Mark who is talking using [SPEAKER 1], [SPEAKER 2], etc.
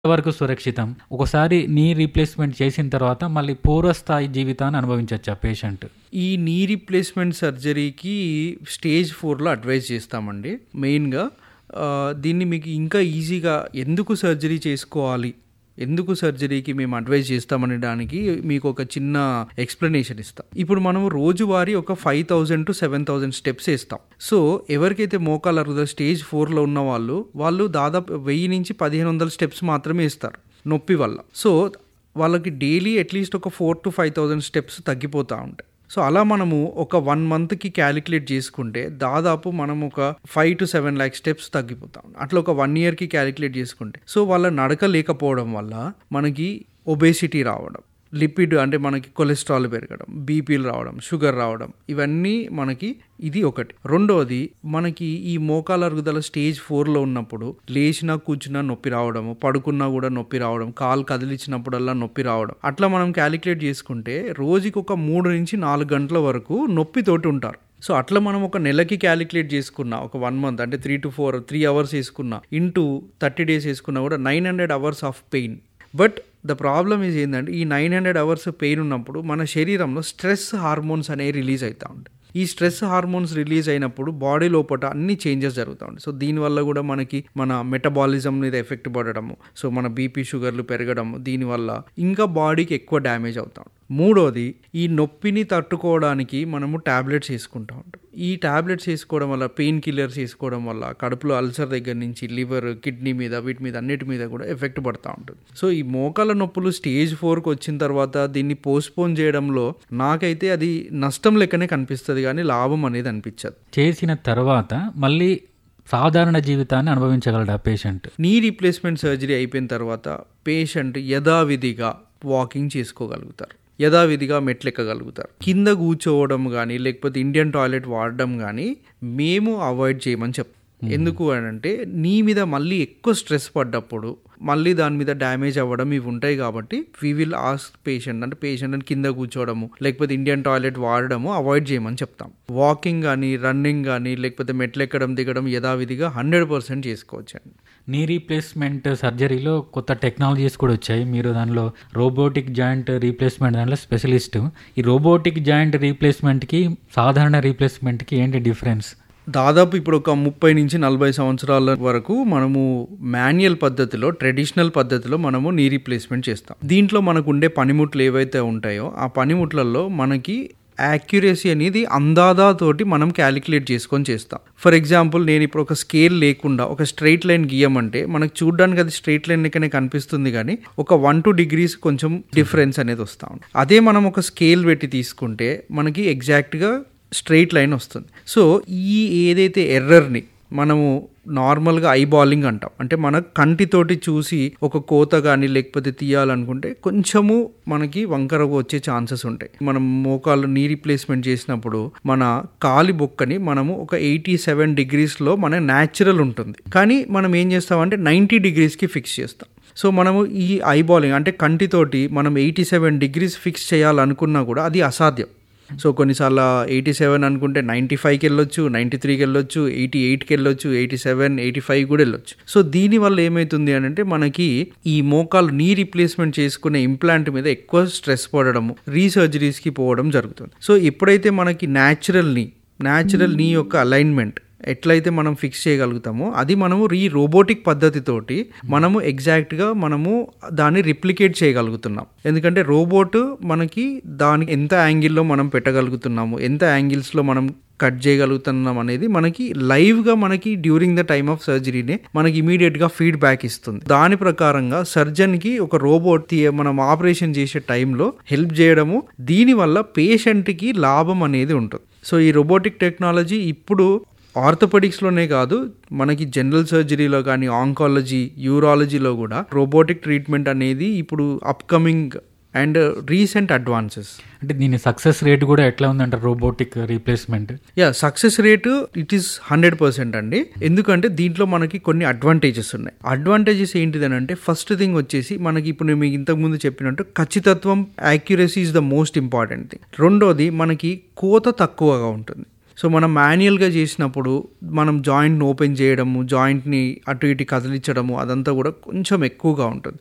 [SPEAKER 1] వరకు సురక్షితం ఒకసారి నీ రీప్లేస్మెంట్ చేసిన తర్వాత మళ్ళీ పూర్వస్థాయి జీవితాన్ని అనుభవించవచ్చు ఆ పేషెంట్
[SPEAKER 2] ఈ నీ రీప్లేస్మెంట్ సర్జరీకి స్టేజ్ ఫోర్లో అడ్వైజ్ చేస్తామండి మెయిన్గా ఆ, దీన్ని మీకు ఇంకా ఈజీగా ఎందుకు సర్జరీ చేసుకోవాలి ఎందుకు సర్జరీకి మేము అడ్వైజ్ చేస్తామనే దానికి మీకు ఒక చిన్న ఎక్స్ప్లెనేషన్ ఇస్తాం ఇప్పుడు మనం రోజువారీ ఒక five thousand to seven thousand steps వేస్తాం సో ఎవరికైతే మోకాల అరుగుదల స్టేజ్ ఫోర్లో ఉన్న వాళ్ళు వాళ్ళు దాదాపు వెయ్యి నుంచి పదిహేను వందల స్టెప్స్ మాత్రమే ఇస్తారు నొప్పి వల్ల సో వాళ్ళకి డైలీ అట్లీస్ట్ ఒక four to five thousand steps తగ్గిపోతూ ఉంటాయి సో అలా మనము ఒక వన్ మంత్కి క్యాలిక్యులేట్ చేసుకుంటే దాదాపు మనం ఒక five to seven lakh steps తగ్గిపోతాం అట్లా ఒక వన్ ఇయర్కి క్యాలిక్యులేట్ చేసుకుంటే సో వాళ్ళ నడక లేకపోవడం వల్ల మనకి ఒబేసిటీ రావడం లిపిడ్ అంటే మనకి కొలెస్ట్రాల్ పెరగడం బీపీలు రావడం షుగర్ రావడం ఇవన్నీ మనకి ఇది ఒకటి రెండోది మనకి ఈ మోకాల అరుగుదల స్టేజ్ ఫోర్లో ఉన్నప్పుడు లేచినా కూర్చున్నా నొప్పి రావడము పడుకున్నా కూడా నొప్పి రావడం కాలు కదిలించినప్పుడల్లా నొప్పి రావడం అట్లా మనం క్యాలిక్యులేట్ చేసుకుంటే రోజుకి ఒక మూడు నుంచి నాలుగు గంటల వరకు నొప్పితోటి ఉంటారు సో అట్లా మనం ఒక నెలకి క్యాలిక్యులేట్ చేసుకున్నా ఒక వన్ మంత్ అంటే three to four three hours వేసుకున్నా ఇంటూ థర్టీ డేస్ వేసుకున్నా కూడా nine hundred hours of pain but the problem is ఏంటంటే ఈ నైన్ హండ్రెడ్ అవర్స్ పెయిన్ ఉన్నప్పుడు మన శరీరంలో స్ట్రెస్ హార్మోన్స్ అనేవి రిలీజ్ అవుతూ ఉంటాయి ఈ స్ట్రెస్ హార్మోన్స్ రిలీజ్ అయినప్పుడు బాడీ లోపల అన్ని చేంజెస్ జరుగుతూ ఉంటాయి సో దీనివల్ల కూడా మనకి మన మెటబాలిజం మీద ఎఫెక్ట్ పడడము సో మన బీపీ షుగర్లు పెరగడము దీనివల్ల ఇంకా బాడీకి ఎక్కువ డ్యామేజ్ అవుతాం మూడోది ఈ నొప్పిని తట్టుకోవడానికి మనము టాబ్లెట్స్ వేసుకుంటూ ఉంటాం ఈ టాబ్లెట్స్ వేసుకోవడం వల్ల పెయిన్ కిల్లర్స్ వేసుకోవడం వల్ల కడుపులో అల్సర్ దగ్గర నుంచి లివర్ కిడ్నీ మీద వీటి మీద అన్నిటి మీద కూడా ఎఫెక్ట్ పడుతూ ఉంటుంది సో ఈ మోకాల నొప్పులు స్టేజ్ ఫోర్కి వచ్చిన తర్వాత దీన్ని పోస్ట్పోన్ చేయడంలో నాకైతే అది నష్టం లెక్కనే కనిపిస్తుంది కానీ లాభం అనేది అనిపించదు
[SPEAKER 1] చేసిన తర్వాత మళ్ళీ సాధారణ జీవితాన్ని అనుభవించగలడు ఆ పేషెంట్
[SPEAKER 2] నీ రీప్లేస్మెంట్ సర్జరీ అయిపోయిన తర్వాత పేషెంట్ యథావిధిగా వాకింగ్ చేసుకోగలుగుతారు యథావిధిగా మెట్లెక్కగలుగుతారు కింద కూర్చోవడం కానీ లేకపోతే ఇండియన్ టాయిలెట్ వాడడం కానీ మేము అవాయిడ్ చేయమని చెప్తాం ఎందుకు అని అంటే నీ మీద మళ్ళీ ఎక్కువ స్ట్రెస్ పడ్డప్పుడు మళ్ళీ దాని మీద డ్యామేజ్ అవ్వడం ఇవి ఉంటాయి కాబట్టి వీ విల్ ఆస్క్ పేషెంట్ అంటే పేషెంట్ అని కింద కూర్చోవడము లేకపోతే ఇండియన్ టాయిలెట్ వాడడము అవాయిడ్ చేయమని చెప్తాం వాకింగ్ కానీ రన్నింగ్ కానీ లేకపోతే మెట్లెక్కడం దిగడం యథావిధిగా హండ్రెడ్ పర్సెంట్ చేసుకోవచ్చు అండి
[SPEAKER 1] నీ రీప్లేస్మెంట్ సర్జరీలో కొత్త టెక్నాలజీస్ కూడా వచ్చాయి మీరు దానిలో రోబోటిక్ జాయింట్ రీప్లేస్మెంట్ దానిలో స్పెషలిస్ట్ ఈ రోబోటిక్ జాయింట్ రీప్లేస్మెంట్కి సాధారణ రీప్లేస్మెంట్కి ఏంటి డిఫరెన్స్
[SPEAKER 2] దాదాపు ఇప్పుడు ఒక ముప్పై నుంచి నలభై సంవత్సరాల వరకు మనము మాన్యువల్ పద్ధతిలో ట్రెడిషనల్ పద్ధతిలో మనము నీ రీప్లేస్మెంట్ చేస్తాం దీంట్లో మనకు ఉండే పనిముట్లు ఏవైతే ఉంటాయో ఆ పనిముట్లలో మనకి యాక్యురసీ అనేది అందాదా తోటి మనం క్యాలిక్యులేట్ చేసుకొని చేస్తాం ఫర్ ఎగ్జాంపుల్ నేను ఇప్పుడు ఒక స్కేల్ లేకుండా ఒక స్ట్రైట్ లైన్ గీయమంటే మనకు చూడడానికి అది స్ట్రైట్ లైన్ లెక్కనే కనిపిస్తుంది కానీ ఒక వన్ టూ డిగ్రీస్ కొంచెం డిఫరెన్స్ అనేది వస్తూ ఉంది అదే మనం ఒక స్కేల్ పెట్టి తీసుకుంటే మనకి ఎగ్జాక్ట్గా స్ట్రైట్ లైన్ వస్తుంది సో ఈ ఏదైతే ఎర్రర్ని మనము నార్మల్గా ఐబాలింగ్ అంటాం అంటే మన కంటితోటి చూసి ఒక కోత కానీ లేకపోతే తీయాలనుకుంటే కొంచెము మనకి వంకరగా వచ్చే ఛాన్సెస్ ఉంటాయి మనం మోకాలు నీ రీప్లేస్మెంట్ చేసినప్పుడు మన కాలి బొక్కని మనము ఒక ఎయిటీ సెవెన్ డిగ్రీస్లో మన న్యాచురల్ ఉంటుంది కానీ మనం ఏం చేస్తామంటే నైంటీ డిగ్రీస్కి ఫిక్స్ చేస్తాం సో మనము ఈ ఐబాలింగ్ అంటే కంటితోటి మనం ఎయిటీ సెవెన్ డిగ్రీస్ ఫిక్స్ చేయాలనుకున్నా కూడా అది అసాధ్యం సో కొన్నిసార్లు ఎయిటీ సెవెన్ అనుకుంటే నైంటీ ఫైవ్కి వెళ్ళొచ్చు నైంటీ త్రీకి వెళ్ళొచ్చు ఎయిటీ ఎయిట్కి వెళ్ళొచ్చు ఎయిటీ సెవెన్ ఎయిటీ ఫైవ్ కూడా వెళ్ళొచ్చు సో దీనివల్ల ఏమవుతుంది అని అంటే మనకి ఈ మోకాలు నీ రీప్లేస్మెంట్ చేసుకునే ఇంప్లాంట్ మీద ఎక్కువ స్ట్రెస్ పడడము రీసర్జరీస్కి పోవడం జరుగుతుంది సో ఎప్పుడైతే మనకి న్యాచురల్ నీ న్యాచురల్ నీ యొక్క అలైన్మెంట్ ఎట్లయితే మనం ఫిక్స్ చేయగలుగుతామో అది మనము ఈ రోబోటిక్ పద్ధతితోటి మనము ఎగ్జాక్ట్గా మనము దాన్ని రిప్లికేట్ చేయగలుగుతున్నాం ఎందుకంటే రోబోట్ మనకి దానికి ఎంత యాంగిల్లో మనం పెట్టగలుగుతున్నాము ఎంత యాంగిల్స్లో మనం కట్ చేయగలుగుతున్నాం అనేది మనకి లైవ్గా మనకి డ్యూరింగ్ ద టైమ్ ఆఫ్ సర్జరీనే మనకి ఇమీడియట్గా ఫీడ్బ్యాక్ ఇస్తుంది దాని ప్రకారంగా సర్జన్కి ఒక రోబోట్ తీ- మనం ఆపరేషన్ చేసే టైంలో హెల్ప్ చేయడము దీనివల్ల పేషెంట్కి లాభం అనేది ఉంటుంది సో ఈ రోబోటిక్ టెక్నాలజీ ఇప్పుడు ఆర్థోపెడిక్స్లోనే కాదు మనకి జనరల్ సర్జరీలో కానీ ఆంకాలజీ యూరాలజీలో కూడా రోబోటిక్ ట్రీట్మెంట్ అనేది ఇప్పుడు అప్కమింగ్ అండ్ రీసెంట్ అడ్వాన్సెస్
[SPEAKER 1] అంటే దీని సక్సెస్ రేట్ కూడా ఎట్లా ఉందంటారు robotic replacement
[SPEAKER 2] yeah success rate it is hundred percent అండి ఎందుకంటే దీంట్లో మనకి కొన్ని అడ్వాంటేజెస్ ఉన్నాయి అడ్వాంటేజెస్ ఏంటిదని అంటే ఫస్ట్ థింగ్ వచ్చేసి మనకి ఇప్పుడు నేను మీకు ఇంతకుముందు చెప్పినట్టు ఖచ్చితత్వం accuracy is the most important thing రెండోది మనకి కోత తక్కువగా ఉంటుంది సో మనం మాన్యువల్గా చేసినప్పుడు మనం జాయింట్ని ఓపెన్ చేయడము జాయింట్ని అటు ఇటు కదిలించడము అదంతా కూడా కొంచెం ఎక్కువగా ఉంటుంది